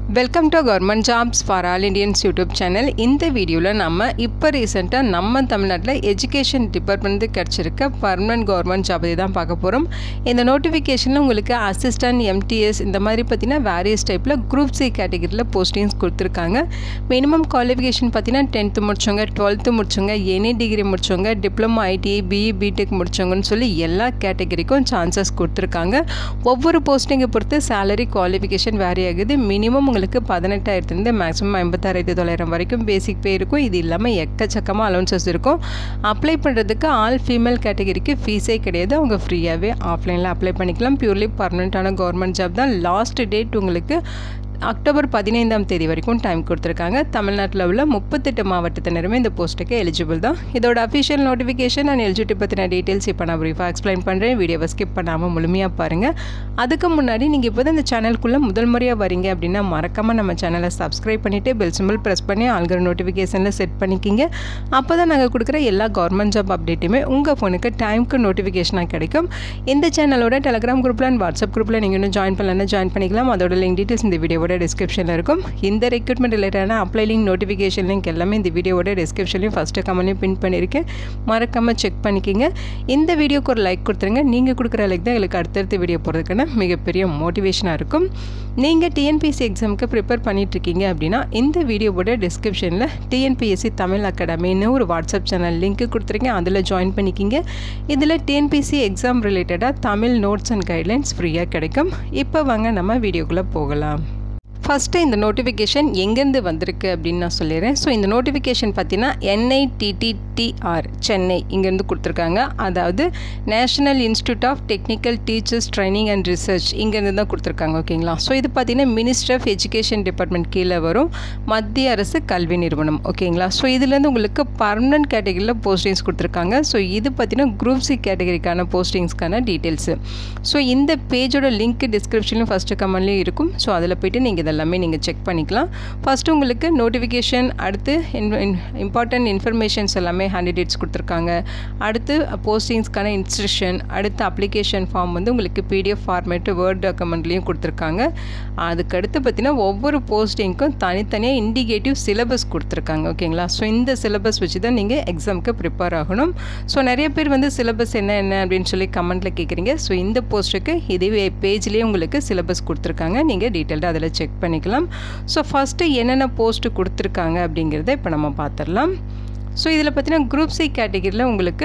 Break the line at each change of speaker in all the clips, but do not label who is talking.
welcome to government jobs for all Indians YouTube channel இந்த வீடியோவில் நம்ம இப்போ ரீசெண்டாக நம்ம தமிழ்நாட்டில் எஜுகேஷன் டிபார்ட்மெண்ட் கிடச்சிருக்க பர்மனன்ட் கவர்மெண்ட் ஜாப் பற்றி தான் பார்க்க போகிறோம் இந்த நோட்டிஃபிகேஷனில் உங்களுக்கு அசிஸ்டன்ட் எம்டிஎஸ் இந்த மாதிரி பார்த்தீங்கன்னா வேரியஸ் டைப்பில் குரூப் சி கேட்டகரியில் போஸ்டிங்ஸ் கொடுத்துருக்காங்க மினிமம் குவாலிஃபிகேஷன் பார்த்தீங்கன்னா டென்த்து முடிச்சவங்க டுவெல்த்து முடிச்சவங்க எனி டிகிரி முடிச்சவங்க டிப்ளமோ ஐடிஐ பிஇ பிடெக் முடிச்சவங்கன்னு சொல்லி எல்லா கேட்டகரிக்கும் சான்சஸ் கொடுத்துருக்காங்க ஒவ்வொரு போஸ்டிங்கை பொறுத்து சேலரி குவாலிஃபிகேஷன் வேரி ஆகுது மினிமம் உங்களுக்கு பதினெட்டாயிரத்துலேருந்து மேக்ஸிமம் ஐம்பத்தாயிரத்தி தொள்ளாயிரம் வரைக்கும் பேசிக் பே இருக்கும் இது இல்லாமல் எக்கச்சக்கமாக அலவன்சஸ் இருக்கும் அப்ளை பண்ணுறதுக்கு ஆல் ஃபீமேல் கேட்டகரிக்கு ஃபீஸே கிடையாது அவங்க ஃப்ரீயாகவே ஆஃப்லைனில் அப்ளை பண்ணிக்கலாம் பியூர்லி பர்மனெண்ட்டான கவர்மெண்ட் ஜாப் தான் லாஸ்ட் டேட் உங்களுக்கு அக்டோபர் பதினைந்தாம் தேதி வரைக்கும் டைம் கொடுத்துருக்காங்க தமிழ்நாட்டில் உள்ள முப்பத்தெட்டு மாவட்டத்தினருமே இந்த போஸ்ட்டுக்கு எலிஜிபிள் தான் இதோட அஃபிஷியல் நோட்டிஃபிகேஷன் அண்ட் எலிஜிபிலிட்டி பற்றின டீட்டெயில்ஸ் இப்போ நான் ப்ரீஃபாக எக்ஸ்பிளைன் பண்ணுறேன் வீடியோவை ஸ்கிப் பண்ணாமல் முழுமையாக பாருங்கள் அதுக்கு முன்னாடி நீங்கள் இப்போ தான் இந்த சேனலுக்குள்ளே முதல் முறையாக வரீங்க அப்படின்னா மறக்காமல் நம்ம சேனலை சப்ஸ்கிரைப் பண்ணிவிட்டு பெல் சிம்பிள் ப்ரெஸ் பண்ணி ஆல்கிற நோட்டிஃபிகேஷனில் செட் பண்ணிக்கிங்க அப்போ தான் நாங்கள் கொடுக்குற எல்லா கவர்மெண்ட் ஜாப் அப்டேட்டுமே உங்கள் ஃபோனுக்கு டைமுக்கு நோட்டிஃபிகேஷனாக கிடைக்கும் இந்த சேனலோட டெலிகிராம் குரூப்பில் அண்ட் வாட்ஸ்அப் குரூப்பில் நீங்கள் இன்னும் ஜாயின் பண்ணலன்னா ஜாயின் பண்ணிக்கலாம் அதோட லிங்க் டீட்டெயில்ஸ் இந்த வீடியோவோட டிஸ்கிரிப்ஷனில் இருக்கும் இந்த ரெக்ரூட்மெண்ட் ரிலேட்டடான அப்ளை லிங்க் நோட்டிஃபிகேஷன் லிங்க் எல்லாமே இந்த வீடியோவோட டிஸ்கிரிப்ஷன்லையும் ஃபஸ்ட்டு கமெண்ட்லையும் பின் பண்ணியிருக்கேன் மறக்காமல் செக் பண்ணிக்கிங்க இந்த வீடியோக்கு ஒரு லைக் கொடுத்துருங்க நீங்கள் கொடுக்குற லைக் தான் எங்களுக்கு அடுத்தடுத்த வீடியோ போகிறதுக்கான மிகப்பெரிய மோட்டிவேஷனாக இருக்கும் நீங்கள் டிஎன்பிஎஸ்சி எக்ஸாமுக்கு ப்ரிப்பேர் பண்ணிகிட்ருக்கீங்க அப்படின்னா இந்த வீடியோவோட டிஸ்கிரிப்ஷனில் டிஎன்பிஎஸ்சி தமிழ் அகாடமின்னு ஒரு வாட்ஸ்அப் சேனல் லிங்க் கொடுத்துருக்கேன் அதில் ஜாயின் பண்ணிக்கிங்க இதில் டிஎன்பிஎஸ்சி எக்ஸாம் ரிலேட்டடாக தமிழ் நோட்ஸ் அண்ட் கைட்லைன்ஸ் ஃப்ரீயாக கிடைக்கும் இப்போ வாங்க நம்ம வீடியோக்குள்ளே போகலாம் ஃபஸ்ட்டு இந்த நோட்டிஃபிகேஷன் எங்கேருந்து வந்திருக்கு அப்படின்னு நான் சொல்லிடுறேன் ஸோ இந்த நோட்டிஃபிகேஷன் பார்த்தீங்கன்னா என்ஐடிடிடிஆர் சென்னை இங்கேருந்து கொடுத்துருக்காங்க அதாவது National Institute of Technical Teachers Training and Research இங்கேருந்து தான் கொடுத்துருக்காங்க ஓகேங்களா ஸோ இது பார்த்தீங்கன்னா மினிஸ்டர் ஆஃப் எஜுகேஷன் டிபார்ட்மெண்ட் கீழே வரும் மத்திய அரசு கல்வி நிறுவனம் ஓகேங்களா ஸோ இதுலேருந்து உங்களுக்கு பர்மனன்ட் கேட்டகரியில் போஸ்டிங்ஸ் கொடுத்துருக்காங்க ஸோ இது பார்த்தீங்கன்னா குரூப் சி கேட்டகரிக்கான போஸ்டிங்ஸ்க்கான டீட்டெயில்ஸு ஸோ இந்த பேஜோட லிங்க் டிஸ்கிரிப்ஷன்லையும் ஃபஸ்ட்டு கமெண்ட்லேயும் இருக்கும் ஸோ அதில் போய்ட்டு நீங்கள் இதெல்லாமே நீங்கள் செக் பண்ணிக்கலாம் ஃபஸ்ட்டு உங்களுக்கு நோட்டிஃபிகேஷன் அடுத்து இம்பார்ட்டன்ட் இன்ஃபர்மேஷன்ஸ் எல்லாமே ஹேண்டிடேட்ஸ் கொடுத்துருக்காங்க அடுத்து போஸ்டிங்ஸ்க்கான இன்ஸ்ட்ரக்ஷன் அடுத்து அப்ளிகேஷன் ஃபார்ம் வந்து உங்களுக்கு பிடிஎஃப் ஃபார்மேட்டு வேர்ட் டாக்குமெண்ட்லேயும் கொடுத்துருக்காங்க அதுக்கடுத்து பார்த்தீங்கன்னா ஒவ்வொரு போஸ்டிங்க்கும் தனித்தனியாக இண்டிகேட்டிவ் சிலபஸ் கொடுத்துருக்காங்க ஓகேங்களா ஸோ இந்த சிலபஸ் வச்சு தான் நீங்கள் எக்ஸாமுக்கு ப்ரிப்பேர் ஆகணும் ஸோ நிறைய பேர் வந்து சிலபஸ் என்ன என்ன அப்படின்னு சொல்லி கமெண்ட்டில் கேட்குறீங்க ஸோ இந்த போஸ்ட்டுக்கு இதே பேஜ்லேயே உங்களுக்கு சிலபஸ் கொடுத்துருக்காங்க நீங்கள் டீட்டெயில்டாக அதில் செக் பண்ணிக்கலாம் ஸோ ஃபஸ்ட்டு என்னென்ன போஸ்ட்டு கொடுத்துருக்காங்க அப்படிங்கிறத இப்போ நம்ம பார்த்துடலாம் ஸோ இதில் பார்த்தீங்கன்னா குரூப் சி கேட்டகிரியில் உங்களுக்கு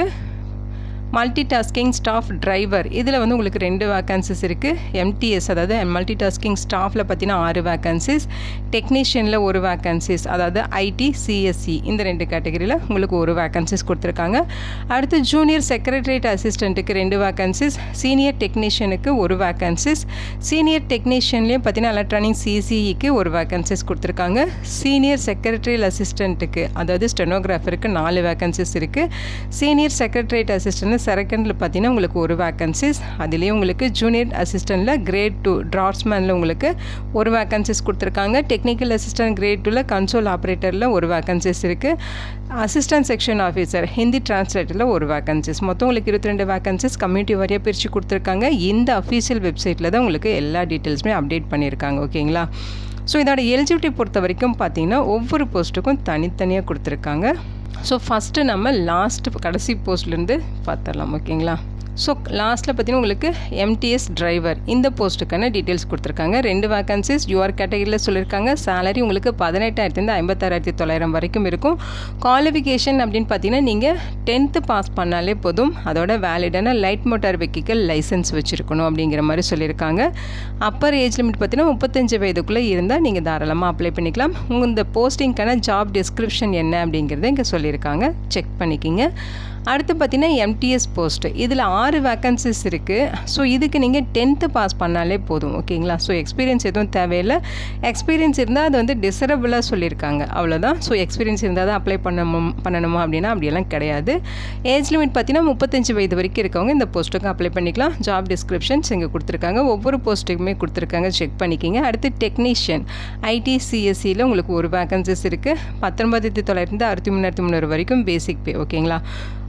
மல்டி டாஸ்கிங் ஸ்டாஃப் டிரைவர் இதில் வந்து உங்களுக்கு ரெண்டு வேக்கன்சிஸ் இருக்குது எம்டிஎஸ் அதாவது மல்டி டாஸ்கிங் ஸ்டாஃபில் பார்த்தீங்கன்னா ஆறு வேக்கன்சிஸ் டெக்னீஷியனில் ஒரு வேக்கன்சிஸ் அதாவது ஐடி சிஎஸ்சி இந்த ரெண்டு கேட்டகரியில் உங்களுக்கு ஒரு வேக்கன்சிஸ் கொடுத்துருக்காங்க அடுத்து ஜூனியர் செக்ரட்டரியேட் அசிஸ்டண்ட்டுக்கு ரெண்டு வேக்கன்சிஸ் சீனியர் டெக்னீஷியனுக்கு ஒரு வேக்கன்சிஸ் சீனியர் டெக்னீஷியன்லேயும் பார்த்தீங்கன்னா எலக்ட்ரானிக் சிசிஇக்கு ஒரு வேக்கன்சிஸ் கொடுத்துருக்காங்க சீனியர் செக்ரட்டரியல் அசிஸ்டண்ட்டுக்கு அதாவது ஸ்டெனோகிராஃபருக்கு நாலு வேக்கன்சிஸ் இருக்குது சீனியர் செக்ரட்டரியேட் அசிஸ்டன்ட் செகண்டில் பார்த்தீங்கன்னா உங்களுக்கு ஒரு வேக்கன்சிஸ் அதுலேயும் உங்களுக்கு ஜூனியர் அசிஸ்டண்ட்டில் கிரேட் டூ ட்ராட்ஸ்மேனில் உங்களுக்கு ஒரு வேக்கன்சிஸ் கொடுத்துருக்காங்க டெக்னிக்கல் அசிஸ்டன்ட் கிரேட் டூவில் கன்சோல் ஆப்ரேட்டரில் ஒரு வேக்கன்சிஸ் இருக்குது அசிஸ்டன்ட் செக்ஷன் ஆஃபீஸர் ஹிந்தி டிரான்ஸ்லேட்டரில் ஒரு வேக்கன்சிஸ் மொத்தம் உங்களுக்கு இருபத்தி ரெண்டு வேக்கன்சிஸ் கம்யூனிட்டி வாரியாக பிரித்து கொடுத்துருக்காங்க இந்த அஃபீஷியல் வெப்சைட்டில் தான் உங்களுக்கு எல்லா டீட்டெயில்ஸுமே அப்டேட் பண்ணியிருக்காங்க ஓகேங்களா ஸோ இதோட எலிஜிபிலிட்டி பொறுத்த வரைக்கும் பார்த்தீங்கன்னா ஒவ்வொரு போஸ்ட்டுக்கும் தனித்தனியாக கொடுத்துருக்காங்க ஸோ ஃபஸ்ட்டு நம்ம லாஸ்ட் கடைசி போஸ்ட்லேருந்து பார்த்துடலாம் ஓகேங்களா ஸோ லாஸ்ட்டில் பார்த்தீங்கன்னா உங்களுக்கு எம்டிஎஸ் டிரைவர் இந்த போஸ்ட்டுக்கான டீட்டெயில்ஸ் கொடுத்துருக்காங்க ரெண்டு வேக்கன்சிஸ் யூஆர் கேட்டகரியில் சொல்லியிருக்காங்க சேலரி உங்களுக்கு பதினெட்டாயிரத்துலேருந்து ஐம்பத்தாறாயிரத்தி தொள்ளாயிரம் வரைக்கும் இருக்கும் குவாலிஃபிகேஷன் அப்படின்னு பார்த்தீங்கன்னா நீங்கள் டென்த்து பாஸ் பண்ணாலே போதும் அதோட வேலிடான லைட் மோட்டார் வெஹிக்கல் லைசன்ஸ் வச்சுருக்கணும் அப்படிங்கிற மாதிரி சொல்லியிருக்காங்க அப்பர் ஏஜ் லிமிட் பார்த்தீங்கன்னா முப்பத்தஞ்சு வயதுக்குள்ளே இருந்தால் நீங்கள் தாராளமாக அப்ளை பண்ணிக்கலாம் உங்கள் இந்த போஸ்டிங்க்கான ஜாப் டிஸ்கிரிப்ஷன் என்ன அப்படிங்கிறத இங்கே சொல்லியிருக்காங்க செக் பண்ணிக்கிங்க அடுத்து பார்த்தீங்கன்னா எம்டிஎஸ் போஸ்ட்டு இதில் ஆறு வேக்கன்சிஸ் இருக்குது ஸோ இதுக்கு நீங்கள் டென்த்து பாஸ் பண்ணாலே போதும் ஓகேங்களா ஸோ எக்ஸ்பீரியன்ஸ் எதுவும் தேவையில்லை எக்ஸ்பீரியன்ஸ் இருந்தால் அது வந்து டிசரபிளாக சொல்லியிருக்காங்க அவ்வளோதான் ஸோ எக்ஸ்பீரியன்ஸ் இருந்தால் தான் அப்ளை பண்ணணும் பண்ணணுமா அப்படின்னா அப்படியெல்லாம் கிடையாது ஏஜ் லிமிட் பார்த்தீங்கன்னா முப்பத்தஞ்சு வயது வரைக்கும் இருக்கவங்க இந்த போஸ்ட்டுக்கு அப்ளை பண்ணிக்கலாம் ஜாப் டிஸ்கிரிப்ஷன்ஸ் இங்கே கொடுத்துருக்காங்க ஒவ்வொரு போஸ்ட்டுக்குமே கொடுத்துருக்காங்க செக் பண்ணிக்கிங்க அடுத்து டெக்னீஷியன் ஐடி சிஎஸ்சியில் உங்களுக்கு ஒரு வேக்கன்சிஸ் இருக்குது பத்தொன்பதாயிரத்தி தொள்ளாயிரத்தி அறுபத்தி மூணாயிரத்தி முந்நூறு வரைக்கும் பேசிக் பே ஓகேங்களா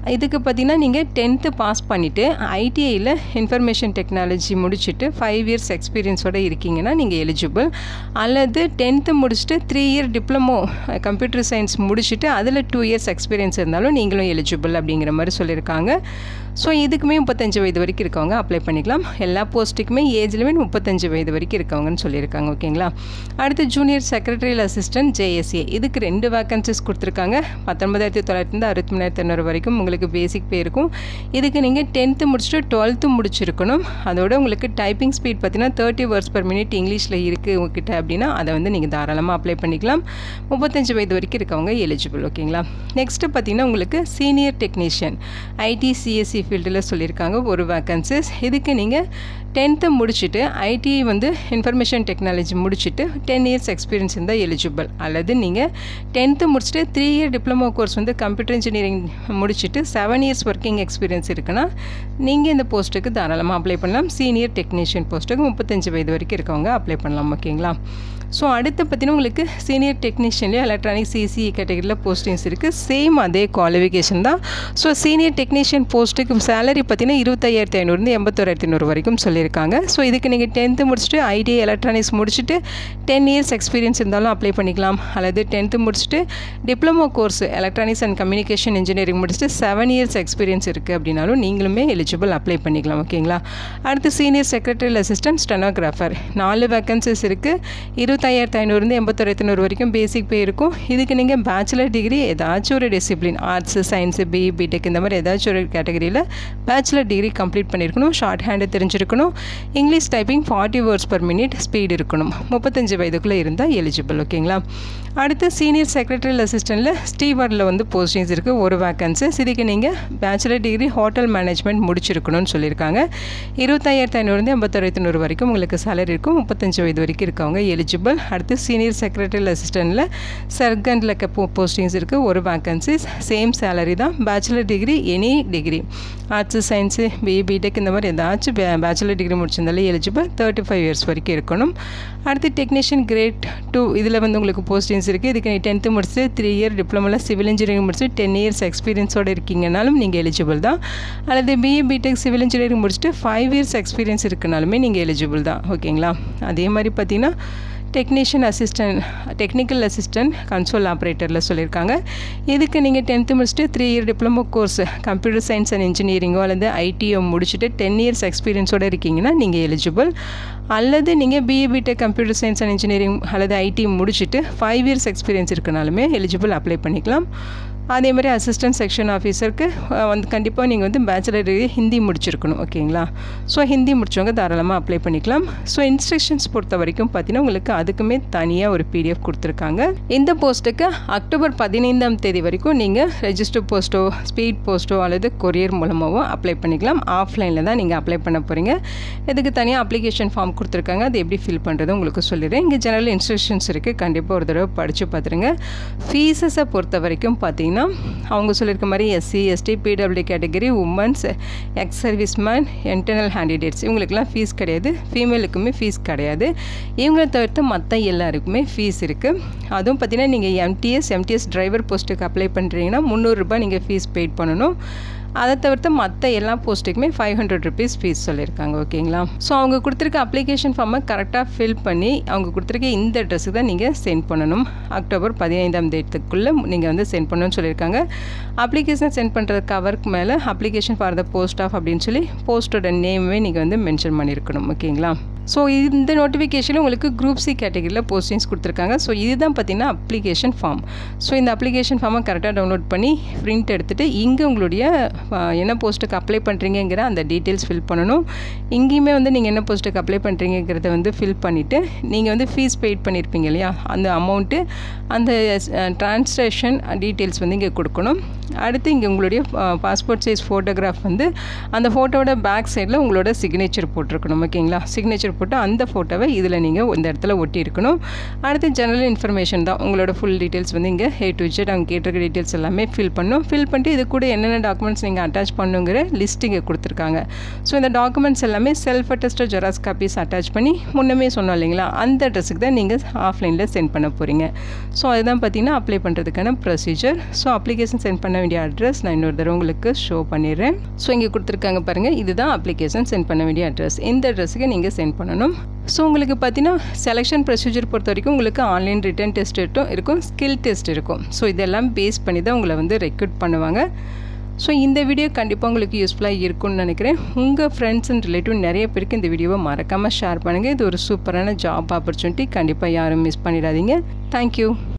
இதுக்கு பார்த்தீங்கன்னா நீங்கள் டென்த்து பாஸ் பண்ணிவிட்டு ஐடிஐயில் இன்ஃபர்மேஷன் டெக்னாலஜி முடிச்சுட்டு ஃபைவ் இயர்ஸ் எக்ஸ்பீரியன்ஸோடு இருக்கீங்கன்னா நீங்கள் எலிஜிபிள் அல்லது டென்த்து முடிச்சுட்டு three year diploma computer science முடிச்சுட்டு அதில் டூ இயர்ஸ் எக்ஸ்பீரியன்ஸ் இருந்தாலும் நீங்களும் எலிஜிபிள் அப்படிங்கிற மாதிரி சொல்லியிருக்காங்க ஸோ இதுக்குமே முப்பத்தஞ்சு வயது வரைக்கும் இருக்கவங்க அப்ளை பண்ணிக்கலாம் எல்லா போஸ்ட்டுக்குமே ஏஜ் லிமிட் முப்பத்தஞ்சு வயது வரைக்கும் இருக்கவங்கன்னு சொல்லியிருக்காங்க ஓகேங்களா அடுத்து ஜூனியர் செக்ரட்டரியல் அசிஸ்டன்ட் ஜேஎஸ்ஏ இதுக்கு ரெண்டு வேக்கன்சிஸ் கொடுத்துருக்காங்க பத்தொன்பதாயிரத்தி தொள்ளாயிரத்து அறுபத்தி மூணாயிரத்தி ஐநூறு வரைக்கும் உங்களுக்கு பேசிக் பே இருக்கும் இதுக்கு நீங்கள் டென்த்து முடிச்சுட்டு டுவெல்த்து முடிச்சிருக்கணும் அதோட உங்களுக்கு டைப்பிங் ஸ்பீட் பார்த்தீங்கன்னா தேர்ட்டி வேர்ட்ஸ் பர் மினிட் இங்கிலீஷில் இருக்குது உங்ககிட்ட அப்படின்னா அதை வந்து நீங்கள் தாராளமாக அப்ளை பண்ணிக்கலாம் முப்பத்தஞ்சு வயது வரைக்கும் இருக்கவங்க எலிஜிபிள் ஓகேங்களா நெக்ஸ்ட்டு பார்த்தீங்கன்னா உங்களுக்கு சீனியர் டெக்னீஷியன் ஐடி சிஎஸ்சி ஃபீல்டில் சொல்லியிருக்காங்க ஒரு வேக்கன்சிஸ் இதுக்கு நீங்கள் டென்த்து முடிச்சுட்டு ஐடி வந்து இன்ஃபர்மேஷன் டெக்னாலஜி முடிச்சுட்டு டென் இயர்ஸ் எக்ஸ்பீரியன்ஸ் இருந்தால் எலிஜிபிள் அல்லது நீங்கள் டென்த்து முடிச்சுட்டு த்ரீ இயர் டிப்ளமோ கோர்ஸ் வந்து கம்ப்யூட்டர் இன்ஜினியரிங் முடிச்சுட்டு செவன் இயர்ஸ் ஒர்க்கிங் எக்ஸ்பீரியன்ஸ் இருக்குன்னா நீங்கள் இந்த போஸ்ட்டுக்கு தாராளமாக அப்ளை பண்ணலாம் சீனியர் டெக்னீஷியன் போஸ்ட்டுக்கு முப்பத்தஞ்சு வயது வரைக்கும் இருக்கவங்க அப்ளை பண்ணலாம் ஓகேங்களா ஸோ அடுத்து பார்த்தீங்கன்னா உங்களுக்கு சீனியர் டெக்னீஷியன்லேயே எலக்ட்ரானிக் சிசி கேட்டகரியில் போஸ்டிங்ஸ் இருக்குது சேம் அதே குவாலிஃபிகேஷன் தான் ஸோ சீனியர் டெக்னீஷியன் போஸ்ட்டுக்கு சேலரி பார்த்தீங்கன்னா இருபத்தையாயிரத்தி ஐநூறுலேருந்து எண்பத்தோராயிரத்தி ஐநூறு வரைக்கும் சொல்லியிருக்காங்க ஸோ இதுக்கு நீங்கள் டென்த்து முடிச்சுட்டு ஐடி எலக்ட்ரானிக்ஸ் முடிச்சுட்டு டென் இயர்ஸ் எக்ஸ்பீரியன்ஸ் இருந்தாலும் அப்ளை பண்ணிக்கலாம் அல்லது டென்த்து முடிச்சுட்டு diploma course electronics and communication engineering முடிச்சுட்டு செவன் இயர்ஸ் எக்ஸ்பீரியன்ஸ் இருக்குது அப்படின்னாலும் நீங்களுமே எலிஜிபிள் அப்ளை பண்ணிக்கலாம் ஓகேங்களா அடுத்து சீனியர் செக்ரட்டரியல் அசிஸ்டன்ட் ஸ்டெனோகிராஃபர் நாலு வேக்கன்சிஸ் இருக்குது இருபத்தாயிரத்து ஐநூறுலேருந்து எண்பத்தொராயிரத்து ஐநூறு வரைக்கும் பேசிக் பே இருக்கும் இதுக்கு நீங்கள் பேச்சுலர் டிகிரி ஏதாச்சும் ஒரு discipline arts science BE BTech இந்த மாதிரி ஏதாச்சும் ஒரு கேட்டகரியில் பேச்சுலர் டிகிரி கம்ப்ளீட் பண்ணியிருக்கணும் ஷார்ட் ஹேண்டு தெரிஞ்சிருக்கணும் English typing forty words per minute speed இருக்கணும் முப்பத்தஞ்சு வயதுக்குள்ளே இருந்தால் எலிஜிபிள் ஓகேங்களா அடுத்து சீனியர் செக்ரட்டரியல் அசிஸ்டண்ட்டில் ஸ்டீவர்டில் வந்து போஸ்டிங்ஸ் இருக்குது ஒரு வேக்கன்சிஸ் இதுக்கு நீங்கள் பேச்சுலர் டிகிரி ஹோட்டல் மேனேஜ்மெண்ட் முடிச்சிருக்கணும்னு சொல்லியிருக்காங்க இருபத்தாயிரத்து ஐநூறுலேருந்து எண்பத்தாயிரத்து நூறு வரைக்கும் உங்களுக்கு சேலரி இருக்கும் முப்பத்தஞ்சு வயது வரைக்கும் இருக்கவங்க எலிஜிபிள் அடுத்து சீனியர் செக்ரட்டரியல் அசிஸ்டண்ட்டில் சர்கண்டில் போ போஸ்டிங்ஸ் இருக்குது ஒரு வேக்கன்சிஸ் சேம் சேலரி தான் bachelor degree any degree arts science BE BTech இந்த மாதிரி ஏதாச்சும் பே பேச்சுலர் டிகிரி முடிச்சிருந்தாலே எலிஜிபிள் தேர்ட்டி ஃபைவ் இயர்ஸ் வரைக்கும் இருக்கணும் அடுத்து டெக்னீஷியன் கிரேட் டூ இதில் வந்து உங்களுக்கு போஸ்டிங்ஸ் இருக்குது இதுக்கு நீ டென்த்து முடிச்சு த்ரீ இயர் டிப்ளமோவில் சிவில் இன்ஜினியரிங் முடிச்சு டென் இயர்ஸ் எக்ஸ்பீரியன்ஸோடு இருக்கீங்கனாலும் நீங்கள் எலிஜிபிள் தான் அல்லது பிஇ பிடெக் சிவில் இன்ஜினியரிங் முடிச்சுட்டு ஃபைவ் இயர்ஸ் எக்ஸ்பீரியன்ஸ் இருக்குனாலுமே நீங்கள் எலிஜிபிள் தான் ஓகேங்களா அதே மாதிரி பார்த்தீங்கன்னா technician assistant technical assistant console ஆப்ரேட்டரில் சொல்லியிருக்காங்க இதுக்கு நீங்கள் டென்த்து முடிச்சுட்டு three year diploma course computer science and இன்ஜினியரிங்கோ அல்லது ஐடிஓ முடிச்சுட்டு டென் இயர்ஸ் எக்ஸ்பீரியன்ஸோடு இருக்கீங்கன்னா நீங்கள் எலிஜிபிள் அல்லது நீங்கள் BA BTech computer science and engineering அல்லது ஐடி முடிச்சுட்டு ஃபைவ் இயர்ஸ் எக்ஸ்பீரியன்ஸ் இருக்கனாலுமே எலிஜிபிள் அப்ளை பண்ணிக்கலாம் அதே மாதிரி அசிஸ்டன்ட் செக்ஷன் ஆஃபீஸருக்கு வந்து கண்டிப்பாக நீங்கள் வந்து பேச்சுலர் டிகிரி ஹிந்தி முடிச்சிருக்கணும் ஓகேங்களா ஸோ ஹிந்தி முடித்தவங்க தாராளமாக அப்ளை பண்ணிக்கலாம் ஸோ இன்ஸ்ட்ரக்ஷன்ஸ் பொறுத்த வரைக்கும் பார்த்தீங்கன்னா உங்களுக்கு அதுக்குமே தனியாக ஒரு பிடிஎஃப் கொடுத்துருக்காங்க இந்த போஸ்ட்டுக்கு அக்டோபர் பதினைந்தாம் தேதி வரைக்கும் நீங்கள் ரெஜிஸ்டர் போஸ்ட்டோ ஸ்பீட் போஸ்ட்டோ அல்லது கொரியர் மூலமாகவோ அப்ளை பண்ணிக்கலாம் ஆஃப்லைனில் தான் நீங்கள் அப்ளை பண்ண போகிறீங்க இதுக்கு தனியாக அப்ளிகேஷன் ஃபார்ம் கொடுத்துருக்காங்க அது எப்படி ஃபில் பண்ணுறது உங்களுக்கு சொல்லிடுறேன் இங்கே ஜெனரல் இன்ஸ்ட்ரக்ஷன்ஸ் இருக்குது கண்டிப்பாக ஒரு தடவை படித்து பார்த்துருங்க ஃபீஸஸை பொறுத்த வரைக்கும் பார்த்தீங்கன்னா அவங்க சொல்லியிருக்க மாதிரி SC ST PWD category women's ex service man internal candidates இவங்களுக்குலாம் ஃபீஸ் கிடையாது ஃபீமேலுக்குமே ஃபீஸ் கிடையாது இவங்களை தவிர்த்து மற்ற எல்லாருக்குமே ஃபீஸ் இருக்குது அதுவும் பார்த்தீங்கன்னா நீங்கள் எம்டிஎஸ் எம்டிஎஸ் டிரைவர் போஸ்ட்டுக்கு அப்ளை பண்ணுறீங்கன்னா முந்நூறுரூபா நீங்கள் ஃபீஸ் பெய்ட் பண்ணணும் அதை தவிர்த்து மற்ற எல்லா போஸ்ட்டுக்குமே ஃபைவ் ஹண்ட்ரட் ருபீஸ் ஃபீஸ் சொல்லியிருக்காங்க ஓகேங்களா ஸோ அவங்க கொடுத்துருக்க அப்ளிகேஷன் ஃபார்மை கரெக்டாக ஃபில் பண்ணி அவங்க கொடுத்துருக்க இந்த அட்ரஸுக்கு தான் நீங்கள் சென்ட் பண்ணணும் அக்டோபர் பதினைந்தாம் தேதிக்குள்ளே நீங்கள் வந்து சென்ட் பண்ணணும்னு சொல்லியிருக்காங்க அப்ளிகேஷன் சென்ட் பண்ணுறது கவருக்கு மேலே application for the post of அப்படின்னு சொல்லி போஸ்ட்டோட நேமே நீங்கள் வந்து மென்ஷன் பண்ணியிருக்கணும் ஓகேங்களா ஸோ இந்த நோட்டிஃபிகேஷனில் உங்களுக்கு குரூப் சி கேட்டகரியில் போஸ்டிங்ஸ் கொடுத்துருக்காங்க ஸோ இதுதான் பார்த்தீங்கன்னா அப்ளிகேஷன் ஃபார்ம் ஸோ இந்த அப்ளிகேஷன் ஃபார்மை கரெக்டாக டவுன்லோட் பண்ணி பிரிண்ட் எடுத்துகிட்டு இங்கே உங்களுடைய என்ன போஸ்ட்டுக்கு அப்ளை பண்ணுறீங்கிற அந்த டீட்டெயில்ஸ் ஃபில் பண்ணணும் இங்கேயுமே வந்து நீங்கள் என்ன போஸ்ட்டுக்கு அப்ளை பண்ணுறீங்கிறத வந்து ஃபில் பண்ணிவிட்டு நீங்கள் வந்து ஃபீஸ் பெய்ட் பண்ணியிருப்பீங்க இல்லையா அந்த அமௌண்ட்டு அந்த ட்ரான்ஸ்லேஷன் டீட்டெயில்ஸ் வந்து இங்கே கொடுக்கணும் அடுத்து இங்கே உங்களுடைய பாஸ்போர்ட் சைஸ் ஃபோட்டோகிராஃப் வந்து அந்த ஃபோட்டோவோட பேக் சைடில் உங்களோட சிக்னேச்சர் போட்டிருக்கணும் ஓகேங்களா சிக்னேச்சர் போட்டு அந்த ஃபோட்டோவை இதில் நீங்கள் இந்த இடத்துல ஒட்டி இருக்கணும் அடுத்து ஜெனரல் இன்ஃபர்மேஷன் தான் உங்களோட ஃபுல் டீட்டெயில்ஸ் வந்து இங்கே ஏ டு ஜெட் அவங்க கேட்டிருக்க டீட்டெயில்ஸ் எல்லாமே ஃபில் பண்ணும் ஃபில் பண்ணிட்டு இது கூட என்னென்ன டாக்குமெண்ட்ஸ் நீங்கள் அட்டாச் பண்ணுங்கிற லிஸ்ட் இங்கே கொடுத்துருக்காங்க ஸோ இந்த டாக்குமெண்ட்ஸ் எல்லாமே self attested xerox copies attach பண்ணி முன்னமே சொன்னோம் இல்லைங்களா அந்த அட்ரஸுக்கு தான் நீங்கள் ஆஃப்லைனில் சென்ட் பண்ண போகிறீங்க ஸோ அதுதான் பார்த்தீங்கன்னா அப்ளை பண்ணுறதுக்கான ப்ரொசீஜர் ஸோ அப்ளிகேஷன் சென்ட் பண்ண வேண்டிய அட்ரஸ் நான் இன்னொரு தடவை உங்களுக்கு ஷோ பண்ணிடுறேன் ஸோ இங்கே கொடுத்துருக்காங்க பாருங்கள் இதுதான் அப்ளிகேஷன் சென்ட் பண்ண வேண்டிய அட்ரஸ் இந்த அட்ரஸுக்கு நீங்கள் சென்ட் பண்ணணும் ஸோ உங்களுக்கு பார்த்தீங்கன்னா செலெக்ஷன் ப்ரொசீஜர் பொறுத்த வரைக்கும் உங்களுக்கு ஆன்லைன் ரிட்டன் டெஸ்ட் இருக்கும் ஸ்கில் டெஸ்ட் இருக்கும் ஸோ இதெல்லாம் பேஸ் பண்ணி தான் உங்களை வந்து ரெக்ரூட் பண்ணுவாங்க ஸோ இந்த வீடியோ கண்டிப்பாக உங்களுக்கு யூஸ்ஃபுல்லாக இருக்கும்னு நினைக்கிறேன் உங்கள் ஃப்ரெண்ட்ஸ் அண்ட் ரிலேட்டிவ் நிறைய பேருக்கு இந்த வீடியோவை மறக்காமல் ஷேர் பண்ணுங்கள் இது ஒரு சூப்பரான ஜாப் ஆப்பர்ச்சுனிட்டி கண்டிப்பாக யாரும் மிஸ் பண்ணிடாதீங்க தேங்க்யூ